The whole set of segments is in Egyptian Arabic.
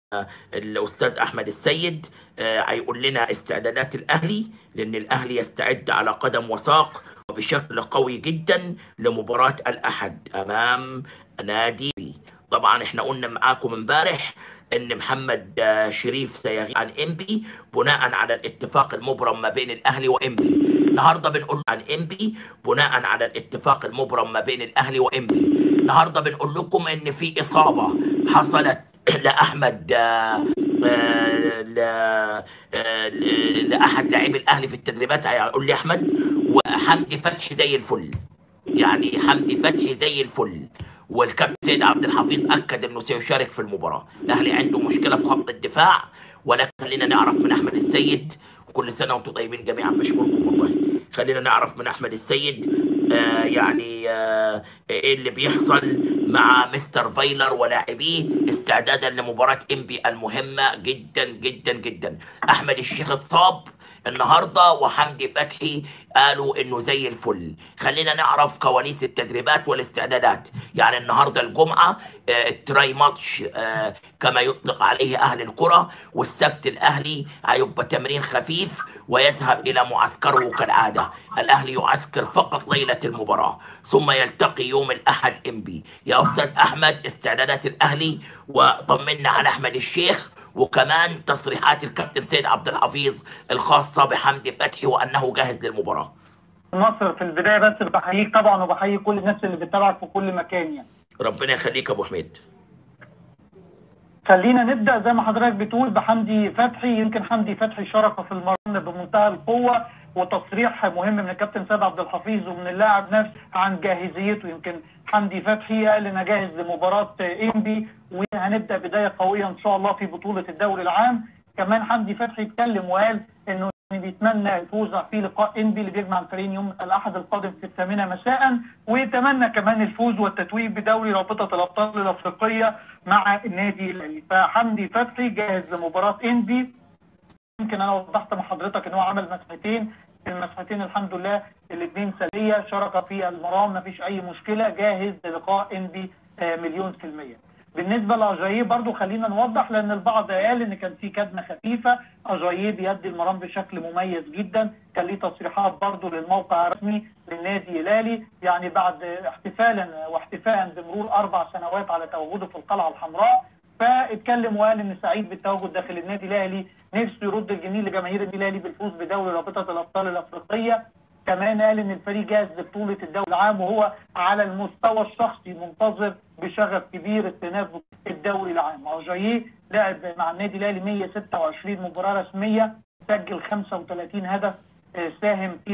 الاستاذ احمد السيد آه، هيقول لنا استعدادات الاهلي لان الاهلي يستعد على قدم وساق وبشكل قوي جدا لمباراه الاحد امام نادي طبعا احنا قلنا معاكم امبارح ان محمد آه، شريف سيغيب عن انبي بناء على الاتفاق المبرم ما بين الاهلي وانبي النهارده بنقول عن انبي بناء على الاتفاق المبرم ما بين الاهلي وانبي النهارده بنقول لكم ان في اصابه حصلت لاحمد آه، آه، ل- آه، لاحد لاعبي الاهلي في التدريبات هيقول لي احمد وحمدي فتحي زي الفل يعني حمدي فتحي زي الفل والكابتن سيد عبد الحفيظ اكد انه سيشارك في المباراه الاهلي عنده مشكله في خط الدفاع ولكن خلينا نعرف من احمد السيد وكل سنه وانتم طيبين جميعا بشكركم والله خلينا نعرف من احمد السيد آه يعني آه ايه اللي بيحصل مع مستر فايلر ولاعبيه استعدادا لمباراه انبي المهمه جدا جدا جدا احمد الشيخ اتصاب النهارده وحمدي فتحي قالوا انه زي الفل خلينا نعرف كواليس التدريبات والاستعدادات يعني النهارده الجمعه آه، التراي ماتش آه، كما يطلق عليه اهل الكره والسبت الاهلي هيبقى تمرين خفيف ويذهب الى معسكره كالعاده الاهلي يعسكر فقط ليله المباراه ثم يلتقي يوم الاحد انبي يا استاذ احمد استعدادات الاهلي وطمنا على احمد الشيخ وكمان تصريحات الكابتن سيد عبد الحفيظ الخاصة بحمدي فتحي وأنه جاهز للمباراة نصر في البدايه بس بحييك طبعا وبحيي كل الناس اللي بتتابعك في كل مكان يعني ربنا يخليك يا أبو حميد خلينا نبدا زي ما حضرتك بتقول بحمدي فتحي يمكن حمدي فتحي شارك في المرن بمنتهى القوه وتصريح مهم من الكابتن سيد عبد الحفيظ ومن اللاعب نفسه عن جاهزيته يمكن حمدي فتحي قال انا جاهز لمباراه انبي وهنبدا بدايه قويه ان شاء الله في بطوله الدوري العام كمان حمدي فتحي اتكلم وقال انه يعني بيتمنى الفوز في لقاء انبي اللي بيجمع الفريقين يوم الاحد القادم في الثامنه مساء ويتمنى كمان الفوز والتتويج بدوري رابطه الابطال الافريقيه مع النادي الاهلي فحمدي فتحي جاهز لمباراه انبي يمكن انا وضحت مع حضرتك ان هو عمل مسحتين المسحتين الحمد لله الاثنين سليه شارك في المرام ما فيش اي مشكله جاهز للقاء انبي آه، مليون في الميه بالنسبه لاجاييه برضو خلينا نوضح لان البعض قال ان كان في كدمه خفيفه اجاييه بيدي المرام بشكل مميز جدا كان ليه تصريحات برضو للموقع الرسمي للنادي الهلالي يعني بعد احتفالا واحتفاء بمرور اربع سنوات على تواجده في القلعه الحمراء فاتكلم وقال ان سعيد بالتواجد داخل النادي الاهلي نفسه يرد الجميل لجماهير النادي الاهلي بالفوز بدوري رابطه الابطال الافريقيه كمان قال ان الفريق جاهز لبطوله الدوري العام وهو على المستوى الشخصي منتظر بشغف كبير التنافس الدوري العام اجاييه لعب مع النادي الاهلي 126 مباراه رسميه سجل 35 هدف آه، ساهم في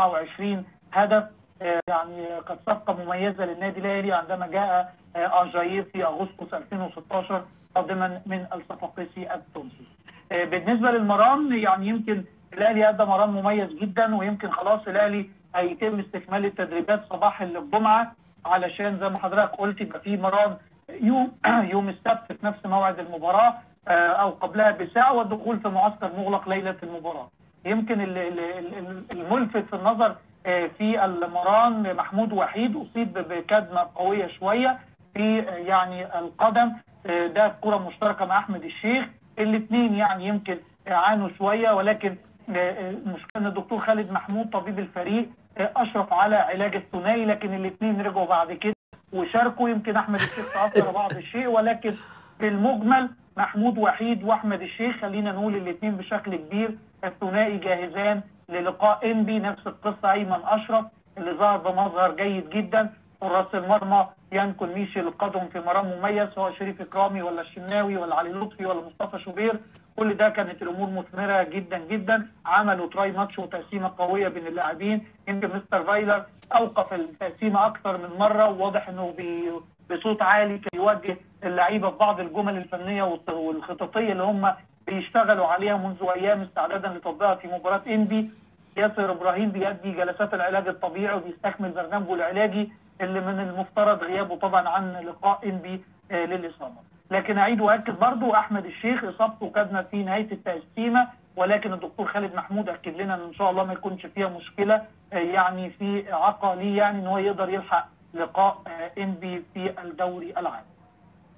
24 هدف آه، يعني قد صفقه مميزه للنادي الاهلي عندما جاء آه، اجاييه في اغسطس 2016 قادما من الصفاقسي التونسي. آه، بالنسبه للمران يعني يمكن الاهلي ادى مران مميز جدا ويمكن خلاص الاهلي هيتم استكمال التدريبات صباح الجمعه علشان زي ما حضرتك قلت يبقى في مران يوم يوم السبت في نفس موعد المباراه آه، او قبلها بساعه والدخول في معسكر مغلق ليله المباراه. يمكن ال- ال- ال- الملفت في النظر آه، في المران محمود وحيد اصيب بكدمه قويه شويه في آه، يعني القدم آه، ده كره مشتركه مع احمد الشيخ الاثنين يعني يمكن عانوا شويه ولكن آه، آه، المشكله ان الدكتور خالد محمود طبيب الفريق آه، اشرف على علاج الثنائي لكن الاثنين رجعوا بعد كده وشاركوا يمكن احمد الشيخ تاثر بعض الشيء ولكن في المجمل محمود وحيد واحمد الشيخ خلينا نقول الاثنين بشكل كبير الثنائي جاهزان للقاء انبي نفس القصه ايمن اشرف اللي ظهر بمظهر جيد جدا حراس المرمى ينكن ميشي القدم في مرام مميز سواء شريف اكرامي ولا الشناوي ولا علي لطفي ولا مصطفى شوبير كل ده كانت الامور مثمره جدا جدا عملوا تراي ماتش وتقسيمه قويه بين اللاعبين يمكن مستر فايلر اوقف التقسيمه اكثر من مره وواضح انه بي بصوت عالي كان يوجه اللعيبه في بعض الجمل الفنيه والت- والخططيه اللي هم بيشتغلوا عليها منذ ايام استعدادا لتطبيقها في مباراه انبي ياسر ابراهيم بيأدي جلسات العلاج الطبيعي وبيستكمل برنامجه العلاجي اللي من المفترض غيابه طبعا عن لقاء انبي آه، للاصابه. لكن اعيد واكد برضو احمد الشيخ اصابته كانت في نهايه التقسيمه ولكن الدكتور خالد محمود اكد لنا ان ان شاء الله ما يكونش فيها مشكله آه، يعني في اعاقه ليه يعني ان هو يقدر يلحق لقاء آه، انبي في الدوري العام.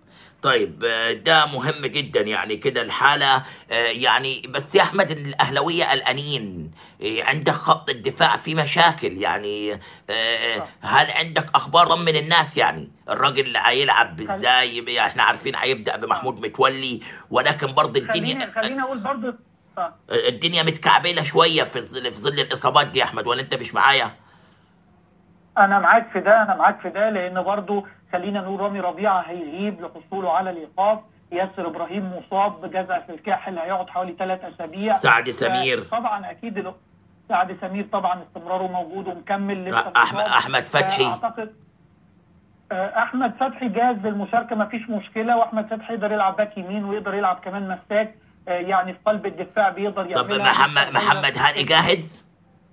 طيب آه، ده مهم جدا يعني كده الحالة آه، يعني بس يا أحمد الأهلوية قلقانين آه، عندك خط الدفاع في مشاكل يعني آه، آه، صح هل عندك أخبار طمن الناس يعني الراجل هيلعب خل... ازاي احنا عارفين هيبدأ اه بمحمود متولي ولكن برضه الدنيا خليني خليني اقول برضو اه الدنيا متكعبلة شوية في ظل في ظل الإصابات دي يا أحمد ولا أنت مش معايا؟ انا معاك في ده انا معاك في ده لان برضو خلينا نقول رامي ربيعه هيغيب لحصوله على الايقاف ياسر ابراهيم مصاب بجزع في الكاحل هيقعد حوالي ثلاث اسابيع سعد سمير فطبعا اكيد ال- سعد سمير طبعا استمراره موجود ومكمل لسه أحمد مصاب أحمد فتحي اعتقد آه، احمد فتحي جاهز للمشاركه ما فيش مشكله واحمد فتحي يقدر يلعب باك يمين ويقدر يلعب كمان مساك آه، يعني في قلب الدفاع بيقدر طب يعملها محمد محمد هاني جاهز؟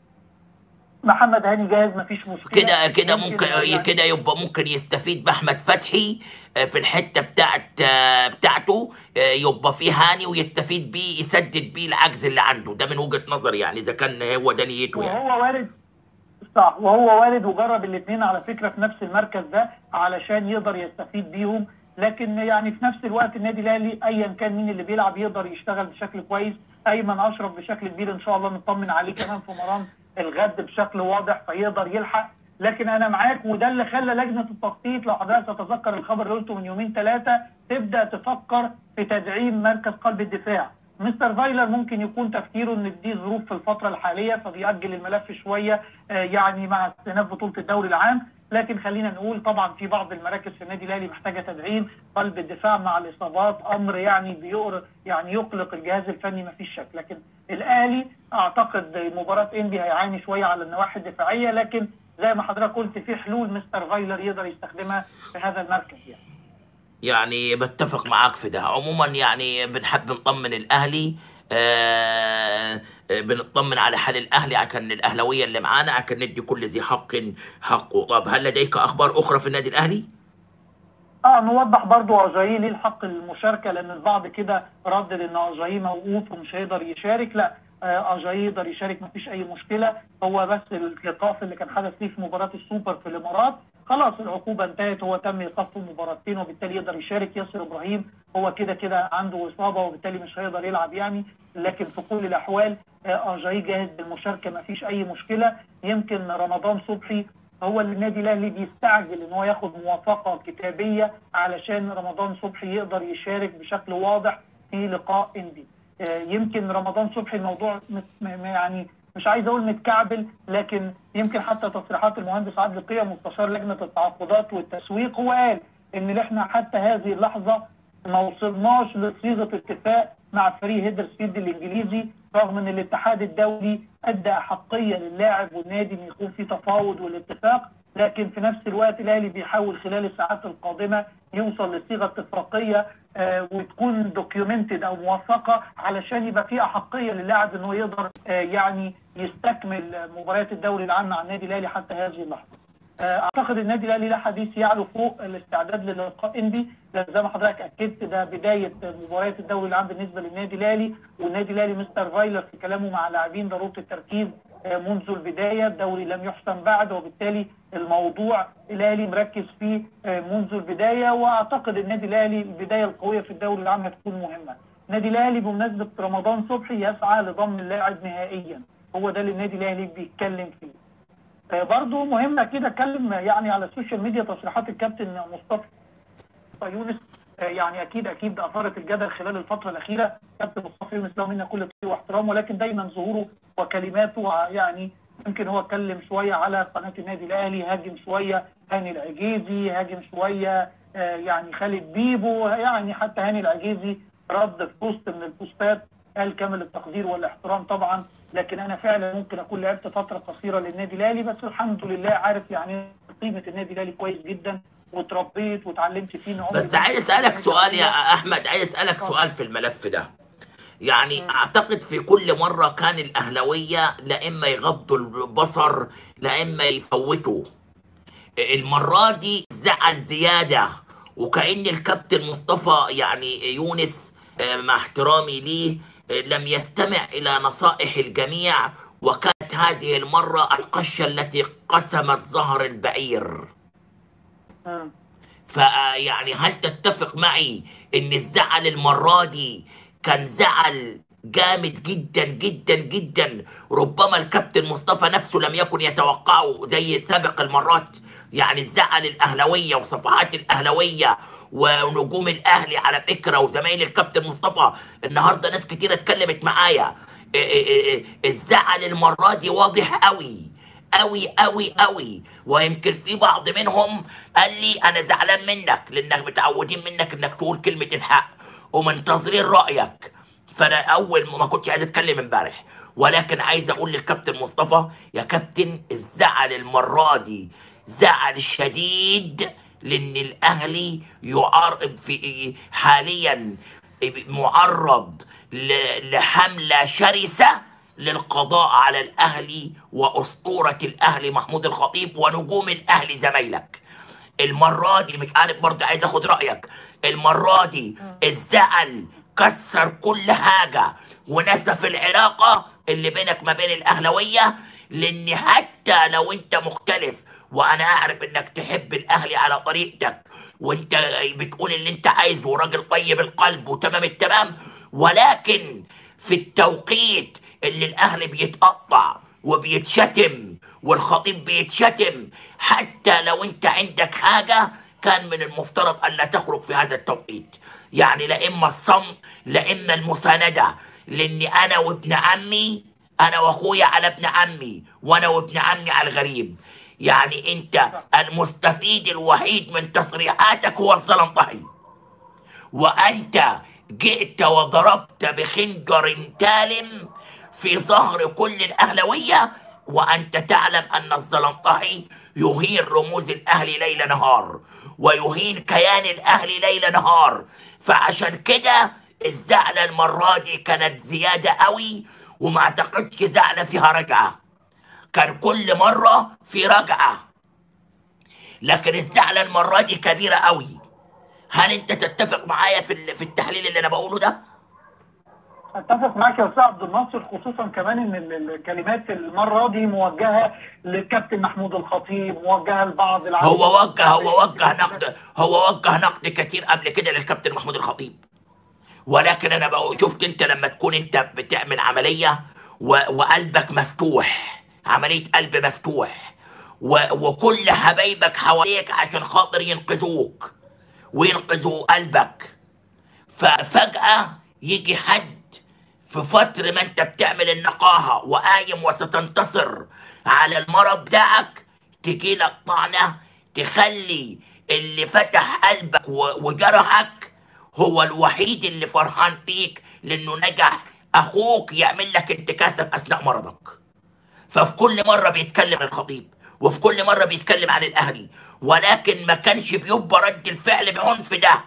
محمد هاني جاهز ما فيش مشكله كده كده يمكن ممكن يعني كده يبقى ممكن يستفيد باحمد فتحي آه، في الحته بتاعت آه، بتاعته آه، يبقى في هاني ويستفيد بيه يسدد بيه العجز اللي عنده ده من وجهه نظري يعني اذا كان هو ده نيته يعني وهو وارد صح وهو وارد وجرب الاثنين على فكره في نفس المركز ده علشان يقدر يستفيد بيهم لكن يعني في نفس الوقت النادي الاهلي ايا كان مين اللي بيلعب يقدر يشتغل بشكل كويس ايمن اشرف بشكل كبير ان شاء الله نطمن عليه كمان في مران الغد بشكل واضح فيقدر يلحق لكن انا معاك وده اللي خلى لجنه التخطيط لو حضرتك تتذكر الخبر اللي قلته من يومين ثلاثه تبدا تفكر في تدعيم مركز قلب الدفاع مستر فايلر ممكن يكون تفكيره ان دي ظروف في الفتره الحاليه فبيأجل الملف شويه آه، يعني مع استئناف بطوله الدوري العام لكن خلينا نقول طبعا في بعض المراكز في النادي الاهلي محتاجه تدعيم قلب الدفاع مع الاصابات امر يعني بيقر يعني يقلق الجهاز الفني ما فيش شك لكن الاهلي اعتقد مباراه انبي هيعاني شويه على النواحي الدفاعيه لكن زي ما حضرتك قلت في حلول مستر فايلر يقدر يستخدمها في هذا المركز يعني يعني بتفق معاك في ده عموما يعني بنحب نطمن الاهلي آه آه، بنطمن على حال الاهلي عشان الاهلاويه اللي معانا عشان ندي كل ذي حق حقه طب هل لديك اخبار اخرى في النادي الاهلي اه نوضح برضو اجاييه ليه الحق المشاركه لان البعض كده ردد ان اجاييه موقوف ومش هيقدر يشارك لا آه، اجاييه يقدر يشارك مفيش اي مشكله هو بس الايقاف اللي كان حدث فيه في مباراه السوبر في الامارات خلاص العقوبه انتهت هو تم ايقافه مباراتين وبالتالي يقدر يشارك ياسر ابراهيم هو كده كده عنده اصابه وبالتالي مش هيقدر يلعب يعني لكن في كل الاحوال آه، اجاييه جاهز للمشاركه مفيش اي مشكله يمكن رمضان صبحي هو اللي النادي الاهلي بيستعجل ان هو ياخد موافقه كتابيه علشان رمضان صبحي يقدر يشارك بشكل واضح في لقاء اندي آه، يمكن رمضان صبحي الموضوع مت- م- م- يعني مش عايز اقول متكعبل لكن يمكن حتى تصريحات المهندس عادل قيم مستشار لجنه التعاقدات والتسويق هو قال ان احنا حتى هذه اللحظه ما وصلناش لصيغه اتفاق مع فريق هيدرسفيلد الانجليزي رغم ان الاتحاد الدولي ادى احقيه للاعب والنادي ان يكون في تفاوض والاتفاق لكن في نفس الوقت الاهلي بيحاول خلال الساعات القادمه يوصل لصيغه اتفاقيه آه وتكون دوكيومنتد او موثقه علشان يبقى في احقيه للاعب ان هو يقدر آه يعني يستكمل آه، مباريات الدوري العام مع النادي الاهلي حتى هذه اللحظه. آه، اعتقد النادي الاهلي له حديث يعلو فوق الاستعداد للقاء انبي لان زي ما حضرتك اكدت ده بدايه مباريات الدوري العام بالنسبه للنادي الاهلي والنادي الاهلي مستر فايلر في كلامه مع لاعبين ضروره التركيز آه، منذ البدايه الدوري لم يحسم بعد وبالتالي الموضوع الاهلي مركز فيه آه، منذ البدايه واعتقد النادي الاهلي البدايه القويه في الدوري العام هتكون مهمه. النادي الاهلي بمناسبه رمضان صبحي يسعى لضم اللاعب نهائيا هو ده اللي النادي الاهلي بيتكلم فيه. آه، برضو مهم اكيد اتكلم يعني على السوشيال ميديا تصريحات الكابتن مصطفى يونس آه، يعني اكيد اكيد اثارت الجدل خلال الفتره الاخيره كابتن مصطفى يونس له منا كل تقدير واحترام ولكن دايما ظهوره وكلماته ع- يعني يمكن هو اتكلم شويه على قناه النادي الاهلي هاجم شويه هاني العجيزي هاجم شويه آه، يعني خالد بيبو يعني حتى هاني العجيزي رد في بوست من البوستات قال كامل التقدير والاحترام طبعا لكن انا فعلا ممكن اكون لعبت فتره قصيره للنادي الاهلي بس الحمد لله عارف يعني قيمه النادي الاهلي كويس جدا وتربيت وتعلمت فيه إن عمري بس ما عايز كنت اسالك أتعلم سؤال يا تربية. احمد عايز اسالك اتفضل. سؤال في الملف ده يعني مم. اعتقد في كل مره كان الاهلاويه لا اما يغضوا البصر لا اما يفوتوا المره دي زعل زياده وكأن الكابتن مصطفى يعني يونس آه، مع احترامي ليه آه، لم يستمع الى نصائح الجميع وكانت هذه المره القشه التي قسمت ظهر البعير مم. فيعني هل تتفق معي ان الزعل المرة دي كان زعل جامد جدا جدا جدا ربما الكابتن مصطفى نفسه لم يكن يتوقعه زي سابق المرات يعني الزعل الاهلاويه وصفحات الاهلاويه ونجوم الاهلي على فكره وزمايل الكابتن مصطفى النهارده ناس كتير اتكلمت معايا إيه- إيه- إيه- الزعل المره دي واضح قوي قوي قوي قوي ويمكن في بعض منهم قال لي انا زعلان منك لانك متعودين منك انك تقول كلمه الحق ومنتظرين رايك فانا اول ما كنتش عايز اتكلم امبارح ولكن عايز اقول للكابتن مصطفى يا كابتن الزعل المره دي زعل شديد لان الاهلي يعرض في حاليا معرض ل- لحمله شرسه للقضاء على الاهلي واسطوره الاهلي محمود الخطيب ونجوم الاهلي زمايلك المرة دي مش عارف برضه عايز اخد رأيك المرة دي الزعل كسر كل حاجة ونسف العلاقة اللي بينك ما بين الأهلوية لأن حتى لو أنت مختلف وأنا أعرف إنك تحب الأهلي على طريقتك وأنت بتقول اللي أنت عايزه وراجل طيب القلب وتمام التمام ولكن في التوقيت اللي الأهلي بيتقطع وبيتشتم والخطيب بيتشتم حتى لو انت عندك حاجة كان من المفترض ألا تخرج في هذا التوقيت يعني لا إما الصمت لا إما المساندة لأني أنا وابن عمي أنا وأخويا على ابن عمي وأنا وابن عمي على الغريب يعني أنت المستفيد الوحيد من تصريحاتك هو الزلمطحي وأنت جئت وضربت بخنجر تالم في ظهر كل الأهلوية وأنت تعلم أن الزلمطحي يهين رموز الأهلي ليل نهار ويهين كيان الأهلي ليل نهار فعشان كده الزعلة المرة دي كانت زيادة قوي وما اعتقدش زعلة فيها رجعة كان كل مرة في رجعة لكن الزعلة المرة دي كبيرة قوي هل انت تتفق معايا في ال- في التحليل اللي انا بقوله ده؟ اتفق معاك يا استاذ عبد الناصر خصوصا كمان ان ال- الكلمات المره دي موجهه للكابتن محمود الخطيب موجهه لبعض العالم هو وجه هو وجه نقد هو وجه نقد كتير قبل كده للكابتن محمود الخطيب ولكن انا بقول شفت انت لما تكون انت بتعمل عمليه و... وقلبك مفتوح عمليه قلب مفتوح و... وكل حبايبك حواليك عشان خاطر ينقذوك وينقذوا قلبك ففجأة يجي حد في فترة ما انت بتعمل النقاهة وقايم وستنتصر على المرض بتاعك تجي لك طعنة تخلي اللي فتح قلبك و- وجرحك هو الوحيد اللي فرحان فيك لانه نجح اخوك يعمل لك انتكاسة في اثناء مرضك ففي كل مرة بيتكلم عن الخطيب وفي كل مرة بيتكلم عن الأهلي ولكن ما كانش بيبقى رد الفعل بعنف ده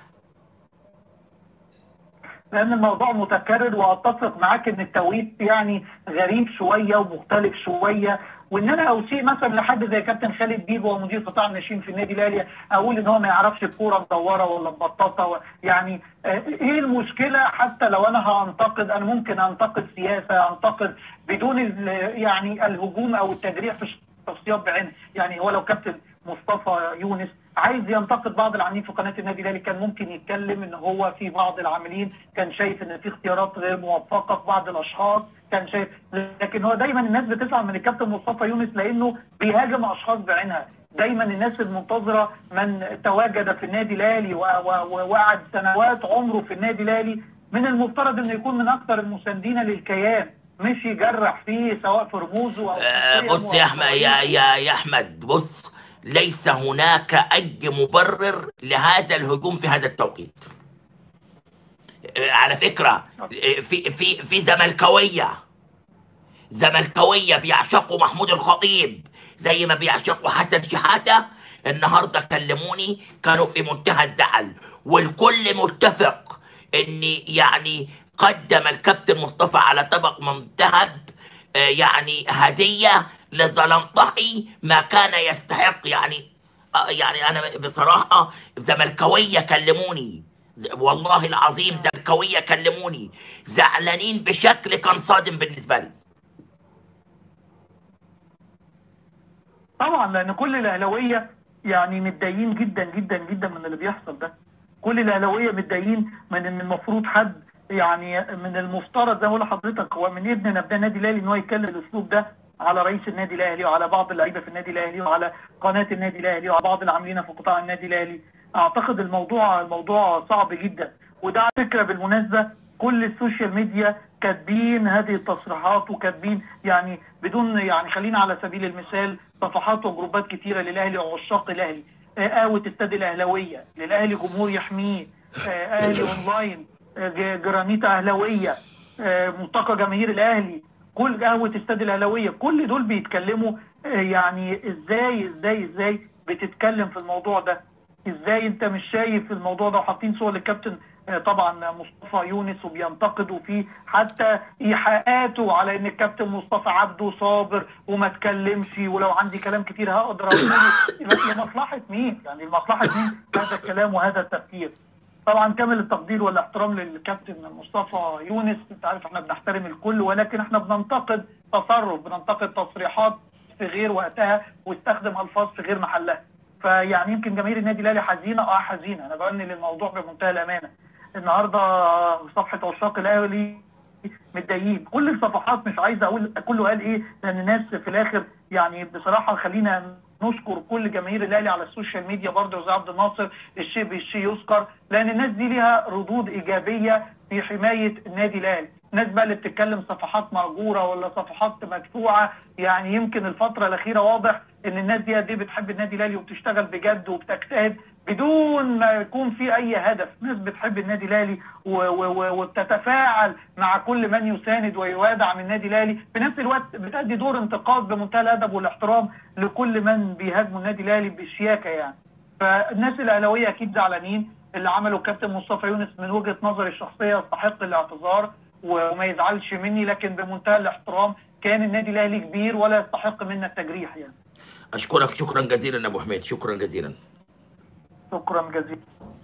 لان الموضوع متكرر واتفق معاك ان التوقيت يعني غريب شويه ومختلف شويه وان انا اسيء مثلا لحد زي كابتن خالد بيبو ومدير قطاع الناشئين في النادي الاهلي اقول ان هو ما يعرفش الكوره مدوره ولا مبططه و- يعني آه، ايه المشكله حتى لو انا هانتقد انا ممكن انتقد سياسه انتقد بدون ال- يعني الهجوم او التجريح في الشخصيات بعينها يعني هو لو كابتن مصطفى يونس عايز ينتقد بعض العاملين في قناه النادي الاهلي كان ممكن يتكلم ان هو في بعض العاملين كان شايف ان في اختيارات غير موفقه في بعض الاشخاص كان شايف لكن هو دايما الناس بتزعل من الكابتن مصطفى يونس لانه بيهاجم اشخاص بعينها دايما الناس المنتظره من تواجد في النادي الاهلي و- و- و- وقعد سنوات عمره في النادي الاهلي من المفترض انه يكون من اكثر المساندين للكيان مش يجرح فيه سواء في رموزه او آه، شخصياً بص يا احمد يا يا يا احمد بص ليس هناك اي مبرر لهذا الهجوم في هذا التوقيت آه، على فكره آه، في في في زملكاويه زملكاويه بيعشقوا محمود الخطيب زي ما بيعشقوا حسن شحاته النهارده كلموني كانوا في منتهى الزعل والكل متفق ان يعني قدم الكابتن مصطفى على طبق من ذهب آه، يعني هديه لزلمطحي ما كان يستحق يعني آه، يعني انا بصراحه زملكاويه كلموني ز- والله العظيم زملكاويه كلموني زعلانين بشكل كان صادم بالنسبه لي طبعا لان كل الاهلاويه يعني متضايقين جدا جدا جدا من اللي بيحصل ده كل الاهلاويه متضايقين من ان المفروض حد يعني من المفترض زي ما بقول لحضرتك هو من ابن نبدا النادي الاهلي ان هو يتكلم الاسلوب ده على رئيس النادي الاهلي وعلى بعض اللعيبه في النادي الاهلي وعلى قناه النادي الاهلي وعلى بعض العاملين في قطاع النادي الاهلي اعتقد الموضوع الموضوع صعب جدا وده على فكره بالمناسبه كل السوشيال ميديا كاتبين هذه التصريحات وكاتبين يعني بدون يعني خلينا على سبيل المثال صفحات وجروبات كتيره للاهلي وعشاق الاهلي آه، قهوه استاد الاهلاويه للاهلي جمهور يحميه آه، اهلي اونلاين آه، ج- جرانيتا اهلاويه آه، ملتقى جماهير الاهلي كل قهوه استاد الاهلاويه كل دول بيتكلموا آه، يعني ازاي ازاي ازاي بتتكلم في الموضوع ده ازاي انت مش شايف الموضوع ده وحاطين صور للكابتن آه، طبعا مصطفى يونس وبينتقدوا فيه حتى ايحاءاته على ان الكابتن مصطفى عبده صابر وما تكلمش ولو عندي كلام كتير هقدر اقوله يبقى لمصلحه مين؟ يعني لمصلحه مين هذا الكلام وهذا التفكير؟ طبعا كامل التقدير والاحترام للكابتن مصطفى يونس انت عارف احنا بنحترم الكل ولكن احنا بننتقد تصرف بننتقد تصريحات في غير وقتها واستخدم الفاظ في غير محلها فيعني يمكن جماهير النادي الاهلي حزينه اه حزينه انا بقول للموضوع بمنتهى الامانه النهارده صفحه عشاق الاهلي متضايقين كل الصفحات مش عايز اقول كله قال ايه لان الناس في الاخر يعني بصراحه خلينا نشكر كل جماهير الاهلي على السوشيال ميديا برضه زي عبد الناصر الشيء بالشيء يذكر لان الناس دي ليها ردود ايجابيه في حمايه النادي الاهلي الناس بقى اللي بتتكلم صفحات مهجوره ولا صفحات مدفوعه يعني يمكن الفتره الاخيره واضح ان الناس دي قد ايه بتحب النادي الاهلي وبتشتغل بجد وبتجتهد بدون ما يكون في اي هدف ناس بتحب النادي الاهلي و- و- و- وبتتفاعل مع كل من يساند ويدعم النادي الاهلي في نفس الوقت بتأدي دور انتقاد بمنتهى الادب والاحترام لكل من بيهاجموا النادي الاهلي بشياكه يعني فالناس الاهلاويه اكيد زعلانين اللي عمله الكابتن مصطفى يونس من وجهه نظري الشخصيه يستحق الاعتذار وما يزعلش مني لكن بمنتهى الاحترام كان النادي الاهلي كبير ولا يستحق منا التجريح يعني اشكرك شكرا جزيلا ابو حميد شكرا جزيلا شكرا جزيلا